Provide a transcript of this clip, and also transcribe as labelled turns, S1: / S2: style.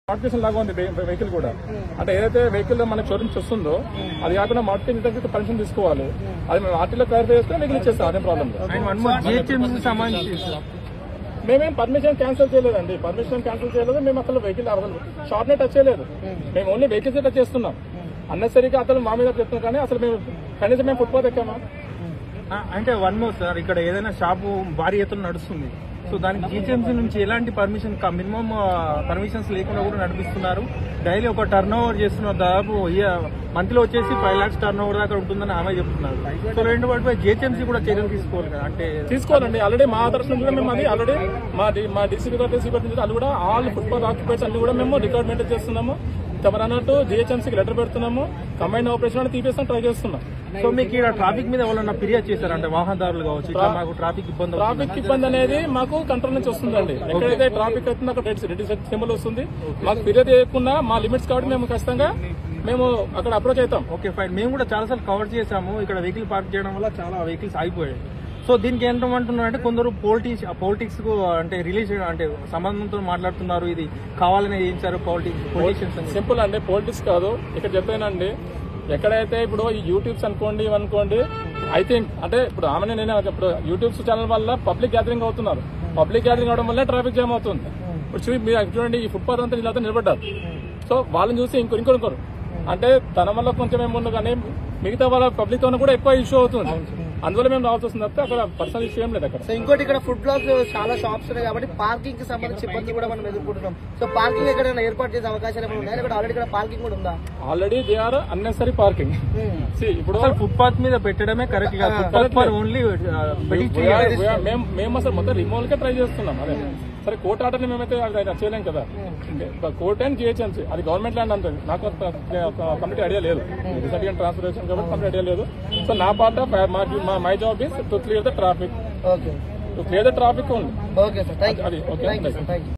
S1: Modification లాగా ఉంది vehicle కూడా అంటే ఏదైతే వెహికల్ మనకి షోరూమ్ వస్తుందో అది కాకుండా మోడిఫికేషన్ దగ్గర పర్మిషన్ తీసుకోవాలి అది మేము ఆర్టీలో క్లారిఫై చేస్తే వెహికల్ ఇచ్చేస్తాం అదే ప్రాబ్లం లేదు.
S2: అండ్ వన్ మోర్ జిహెచ్ఎంసీ సంబంధించి
S1: మేమేం పర్మిషన్ క్యాన్సిల్ చేయలేదండి పర్మిషన్ క్యాన్సిల్ చేయలేదు మేము అసలు వెహికల్ అసలు షాప్ నే టచ్ చేయలేదు మేము ఓన్లీ వెహికల్స్ టచ్ చేస్తున్నాం అన్నెసరిగా అసలు మా మీద చెప్తున్నాం కానీ అసలు మేము కనీసం మేము ఫుట్పాత్ ఎక్కామా
S2: ఆ, అంటే వన్ మోర్ సార్ ఇక్కడ ఏదైనా షాపు భారీ ఎత్తున నడుస్తుంది సో దానికి జిహెచ్ఎంసీ నుంచి ఎలాంటి పర్మిషన్ మినిమం పర్మిషన్స్ లేకుండా కూడా నడిపిస్తున్నారు డైలీ ఒక టర్న్ ఓవర్ చేస్తున్నారు దాదాపు మంత్లో వచ్చేసి ఫైవ్ లాక్స్ టర్న్ ఓవర్ దాకా ఉంటుందని ఆమె చెప్తున్నారు సో రెండు వాటిపై జిహెచ్ఎంసీ కూడా చర్యలు తీసుకోవాలి కదా అంటే
S1: తీసుకోవాలండి ఆల్రెడీ మా తరఫు నుంచి కూడా మేము అది ఆల్రెడీ మా డి- మా డిస్ట్రిక్ట్ కార్పొరేషన్ నుంచి అది కూడా ఆల్ ఫుట్బాల్ ఆక్యుపైట్స్ అన్ని కూడా మేము రికార్డ్ మెయింటైన్ చేస్తున్నాము తమరు అన్నట్టు జిహెచ్ఎంసీకి లెటర్ పెడుతున్నాము కంబైన్ ఆపరేషన్ అని తీపేస్తాం ట్రై చేస్తున్నాం
S2: సో మీకు ఇక్కడ ట్రాఫిక్ మీద ఎవరన్నా ఫిర్యాదు చేశారు అంటే వాహనదారులు కావచ్చు ఇట్లా మాకు ట్రాఫిక్ ఇబ్బంది అవుతుంది.
S1: ట్రాఫిక్ ఇబ్బంది అనేది మాకు కంట్రోల్ నుంచి వస్తుందండి ఎక్కడైతే ట్రాఫిక్ అవుతుందో అక్కడ రెడ్ రెడ్ సింబల్ వస్తుంది మాకు ఫిర్యాదు చేయకుండా మా లిమిట్స్ కాబట్టి మేము ఖచ్చితంగా మేము అక్కడ అప్రోచ్ అవుతాం
S2: ఓకే ఫైన్ మేము కూడా చాలా సార్లు కవర్ చేసాము ఇక్కడ వెహికల్ పార్క్ చేయడం వల్ల చాలా వెహికల్స్ ఆగిపోయాయి సో దీనికి ఏంటంటున్నారు అంటే కొందరు పొలిటిక్స్ పొలిటిక్స్ కు అంటే రిలేషన్ అంటే సంబంధంతో మాట్లాడుతున్నారు ఇది కావాలని చేయించారు పొలిటిక్స్ పొలిటీషియన్స్ అని
S1: సింపుల్ అండి పాలిటిక్స్ కాదు ఇక్కడ చెప్పానండి ఎక్కడైతే ఇప్పుడు ఈ యూట్యూబ్స్ అనుకోండి ఇవి అనుకోండి ఐ థింక్ అంటే ఇప్పుడు ఆమెనే నేను ఇప్పుడు యూట్యూబ్స్ ఛానల్ వల్ల పబ్లిక్ గ్యాదరింగ్ అవుతున్నారు పబ్లిక్ గ్యాదరింగ్ అవడం వల్ల ట్రాఫిక్ జామ్ అవుతుంది ఇప్పుడు చూ మీరు చూడండి ఈ ఫుట్పాత్ అంతా ఇలా నిలబడ్డారు సో వాళ్ళని చూసి ఇంకో ఇంకో ఇంకోరు అంటే తన వల్ల కొంచెం ఏముండు కానీ మిగతా వాళ్ళ పబ్లిక్ తో కూడా ఎక్కువ ఇష్యూ అవుతుంది అందువల్ల మేము రావాల్సి వస్తుంది తప్పితే అక్కడ పర్సనల్ ఇష్యూ ఏం లేదు అక్కడ
S3: సో ఇంకోటి ఇక్కడ ఫుడ్ బ్లాక్ చాలా షాప్స్ ఉన్నాయి కాబట్టి పార్కింగ్ కి సంబంధించి ఇబ్బంది కూడా మనం ఎదుర్కొంటున్నాం సో పార్కింగ్ ఎక్కడైనా ఏర్పాటు చేసే అవకాశాలు ఏమైనా ఉన్నాయా ఇక్కడ ఆల్రెడీ ఇక్కడ పార్కింగ్ కూడా ఉందా
S1: already they are unnecessary parking ఇప్పుడు
S2: అసలు ఫుట్పాత్ మీద పెట్టడమే కరెక్ట్ కాదు footpath for only
S1: We are- we are- మేము మేము అసలు మొత్తం రిమూవల్ కే ట్రై చేస్తున్నాం అదే సరే కోర్ట్ ఆర్డర్ మేమైతే అది అది చేయలేం కదా కోర్ట్ అండ్ జిహెచ్ఎంసీ అది గవర్నమెంట్ ల్యాండ్ అంటుంది నాకు కంప్లీట్ ఐడియా లేదు రీసెంట్ ట్రాన్స్ఫర్మేషన్ కాబట్టి కంప్లీట్ ఐడియా లేదు సో నా part of my job is to clear the traffic
S3: okay
S1: to clear the traffic only
S3: okay sir thank
S1: అది
S3: you
S1: okay
S3: thank you sir thank you